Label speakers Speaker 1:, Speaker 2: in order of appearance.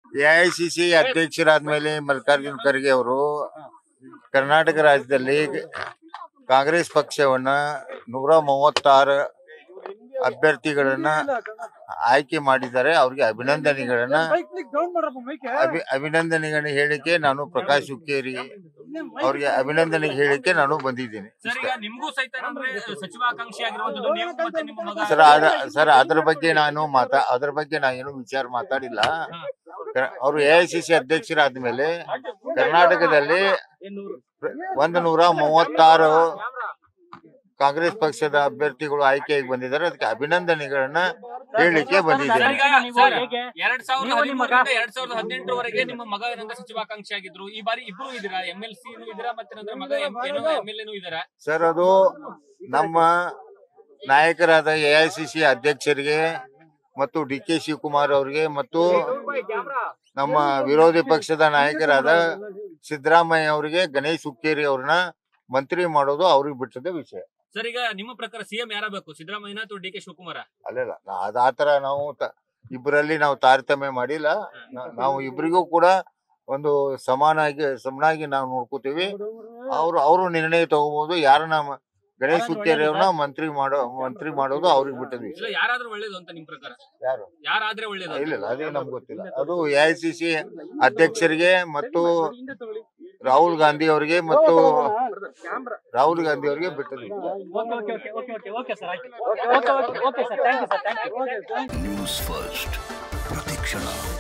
Speaker 1: AICC ಅಧ್ಯಕ್ಷರಾದ್ಮೇಲೆ Mallikarjun Kharge ಅವರು ಕರ್ನಾಟಕ ರಾಜ್ಯದಲ್ಲಿ ಕಾಂಗ್ರೆಸ್ ಪಕ್ಷವನ್ನ ನೂರ ಮೂವತ್ತಾರು ಅಭ್ಯರ್ಥಿಗಳನ್ನ ಆಯ್ಕೆ ಮಾಡಿದ್ದಾರೆ ಅವ್ರಿಗೆ ಅಭಿನಂದನೆಗಳನ್ನ ಅಭಿ ಅಭಿನಂದನೆಗಳನ್ನ ಹೇಳಿಕೆ ನಾನು ಪ್ರಕಾಶ್ ಹುಕ್ಕೇರಿ ಅವ್ರಿಗೆ ಅಭಿನಂದನೆ ಹೇಳಿಕೆ ನಾನು ಬಂದಿದ್ದೀನಿ
Speaker 2: ಸರ್ ಈಗ ನಿಮ್ಗೂ ಸಹಿತ ಅಂದ್ರೆ ಸಚಿವಾಕಾಂಕ್ಷಿ ಆಗಿರುವಂತದ್ದು ನೀವು ಮತ್ತೆ ನಿಮ್ಮ ಮಗ
Speaker 1: ಸರ್ ಅದ ಸರ್ ಅದ್ರ ಬಗ್ಗೆ ನಾನು ಮಾತಾ ಅದ್ರ ಬಗ್ಗೆ ನಾನು ಏನು ವಿಚಾರ ಮಾತಾಡಿಲ್ಲ ಕ- ಅವರು ಎ ಐ ಸಿ ಸಿ ಅಧ್ಯಕ್ಷರಾದ್ಮೇಲೆ ಕರ್ನಾಟಕದಲ್ಲಿ ಒಂದು ನೂರ ಮೂವತ್ತಾರು ಕಾಂಗ್ರೆಸ್ ಪಕ್ಷದ ಅಭ್ಯರ್ಥಿಗಳು ಆಯ್ಕೆಯಾಗಿ ಬಂದಿದ್ದಾರೆ ಅದಕ್ಕೆ ಅಭಿನಂದನೆಗಳನ್ನ ಹೇಳಿಕೆ
Speaker 2: ಸರ್
Speaker 1: ಬಂದಿದ್ದೇನೆ
Speaker 2: ಈಗ ಸರ್ ಎರಡ್ ಸಾವಿರದ ಹದಿಮೂರರಿಂದ ಎರಡ್ ಸಾವಿರದ ಹದಿನೆಂಟರವರೆಗೆ ನಿಮ್ಮ ಮಗ ಏನಂದ್ರೆ ಸಚಿವಾಕಾಂಕ್ಷಿ ಆಗಿದ್ರು ಈ ಬಾರಿ ಇಬ್ರು ಇದೀರಾ ಎಂ ಎಲ್ ಸಿ ಇದೀರಾ ಮತ್ತೆ ನಂತರ ಮಗ ಎಂ ಎಲ್ ಎನು ಇದೀರಾ
Speaker 1: ಸರ್ ಅದು ನಮ್ಮ ನಾಯಕರಾದ ಎ ಐ ಸಿ ಸಿ ಅಧ್ಯಕ್ಷರಿಗೆ ಮತ್ತು ಡಿ ಕೆ ಶಿವಕುಮಾರ್ ಅವರಿಗೆ ಮತ್ತು ನಮ್ಮ ವಿರೋಧಿ ಪಕ್ಷದ ನಾಯಕರಾದ ಸಿದ್ದರಾಮಯ್ಯ ಅವರಿಗೆ ಗಣೇಶ್ ಹುಕ್ಕೇರಿ ಅವ್ರನ್ನ ಮಂತ್ರಿ ಮಾಡೋದು ಅವ್ರಿಗೆ ಬಿಟ್ಟದ ವಿಷಯ
Speaker 2: ಸರ್ ಈಗ ನಿಮ್ಮ ಪ್ರಕಾರ ಸಿಎಂ ಯಾರಬೇಕು ಸಿದ್ದರಾಮಯ್ಯ ಅಥವಾ ಡಿ ಕೆ ಶಿವಕುಮಾರ
Speaker 1: ಅಲ್ಲಲ್ಲ ನಾ- ಅದ್ ಆತರ ನಾವು ತ- ಇಬ್ಬರಲ್ಲಿ ನಾವು ತಾರತಮ್ಯ ಮಾಡಿಲ್ಲ ನಾ- ನಾವು ಇಬ್ಬರಿಗೂ ಕೂಡ ಒಂದು ಸಮಾನಾಗಿ ಸಮನಾಗಿ ನಾವು ನೋಡ್ಕೋತೀವಿ ಅವ್ರು ಅವರು ನಿರ್ಣಯ ತಗೋಬಹುದು ಯಾರನ್ನ ಮ- ಗಣೇಶ್ ಹುಕ್ಕೇರಿ ಅವ್ರನ್ನ ಮಂತ್ರಿ ಮಾಡೋ ಮಂತ್ರಿ ಮಾಡೋದು ಅವ್ರಿಗೆ ಬಿಟ್ಟದ ವಿಷಯ
Speaker 2: ಇಲ್ಲ ಯಾರಾದ್ರೂ ಒಳ್ಳೇದು ಅಂತ ನಿಮ್ ಪ್ರಕಾರ
Speaker 1: ಯಾರು
Speaker 2: ಯಾರಾದ್ರೆ ಒಳ್ಳೇದು ಅಂತ?
Speaker 1: ಇಲ್ಲ ಇಲ್ಲ ಅದೇ ನಮ್ಗೆ ಗೊತ್ತಿಲ್ಲ ಅದು ಎ ಐ ಸಿ ಸಿ ಅಧ್ಯಕ್ಷರಿಗೆ ಮತ್ತು ರಾಹುಲ್ ಗಾಂಧಿ ಅವರಿಗೆ ಮತ್ತು ರಾಹುಲ್ ಗಾಂಧಿ ಅವರಿಗೆ ಬಿಟ್ಟದ ವಿಷಯ
Speaker 3: ನ್ಯೂಸ್ ಫಸ್ಟ್ ಪ್ರತಿಕ್ಷಣ